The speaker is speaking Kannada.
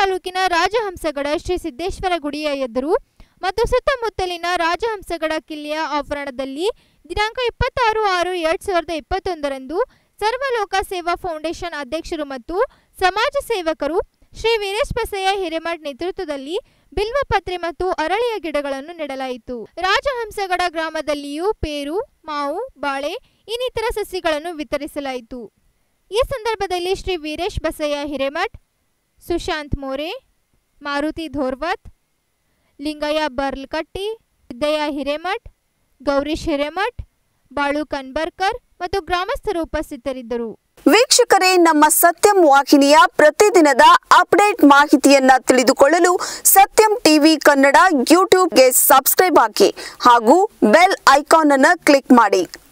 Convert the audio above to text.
ತಾಲೂಕಿನ ರಾಜಹಂಸಗಡ ಶ್ರೀ ಸಿದ್ದೇಶ್ವರ ಗುಡಿಯ ಎದುರು ಮತ್ತು ಸುತ್ತಮುತ್ತಲಿನ ರಾಜಹಂಸಗಡ ಕಿಲ್ಲೆಯ ಆವರಣದಲ್ಲಿ ದಿನಾಂಕ ಇಪ್ಪತ್ತಾರು ಆರು ಎರಡ್ ಸಾವಿರದ ಇಪ್ಪತ್ತೊಂದರಂದು ಸರ್ವಲೋಕ ಸೇವಾ ಫೌಂಡೇಶನ್ ಅಧ್ಯಕ್ಷರು ಮತ್ತು ಸಮಾಜ ಸೇವಕರು ಶ್ರೀ ವೀರೇಶ್ ಬಸಯ್ಯ ಹಿರೇಮಠ್ ನೇತೃತ್ವದಲ್ಲಿ ಬಿಲ್ವಪತ್ರೆ ಮತ್ತು ಅರಳಿಯ ಗಿಡಗಳನ್ನು ನೆಡಲಾಯಿತು ರಾಜಹಂಸಗಡ ಗ್ರಾಮದಲ್ಲಿಯೂ ಪೇರು ಮಾವು ಬಾಳೆ ಇನ್ನಿತರ ಸಸಿಗಳನ್ನು ವಿತರಿಸಲಾಯಿತು ಈ ಸಂದರ್ಭದಲ್ಲಿ ಶ್ರೀ ವೀರೇಶ್ ಬಸಯ್ಯ ಹಿರೇಮಠ್ ಸುಶಾಂತ್ ಮೋರೆ ಮಾರುತಿ ಧೋರ್ವತ್ ಲಿಂಗಯ್ಯ ಬರ್ಲ್ಕಟ್ಟಿ ಸಿದ್ದಯ್ಯ ಹಿರೇಮಠ್ ಗೌರೀಶ್ ಹಿರೇಮಠ್ ಬಾಳು ಕನ್ಬರ್ಕರ್ ಮತ್ತು ಗ್ರಾಮಸ್ಥರು ಉಪಸ್ಥಿತರಿದ್ದರು ವೀಕ್ಷಕರೇ ನಮ್ಮ ಸತ್ಯಂ ವಾಹಿನಿಯ ಪ್ರತಿದಿನದ ಅಪ್ಡೇಟ್ ಮಾಹಿತಿಯನ್ನ ತಿಳಿದುಕೊಳ್ಳಲು ಸತ್ಯಂ ಟಿವಿ ಕನ್ನಡ ಯೂಟ್ಯೂಬ್ಗೆ ಸಬ್ಸ್ಕ್ರೈಬ್ ಹಾಕಿ ಹಾಗೂ ಬೆಲ್ ಐಕಾನ್ ಅನ್ನು ಕ್ಲಿಕ್ ಮಾಡಿ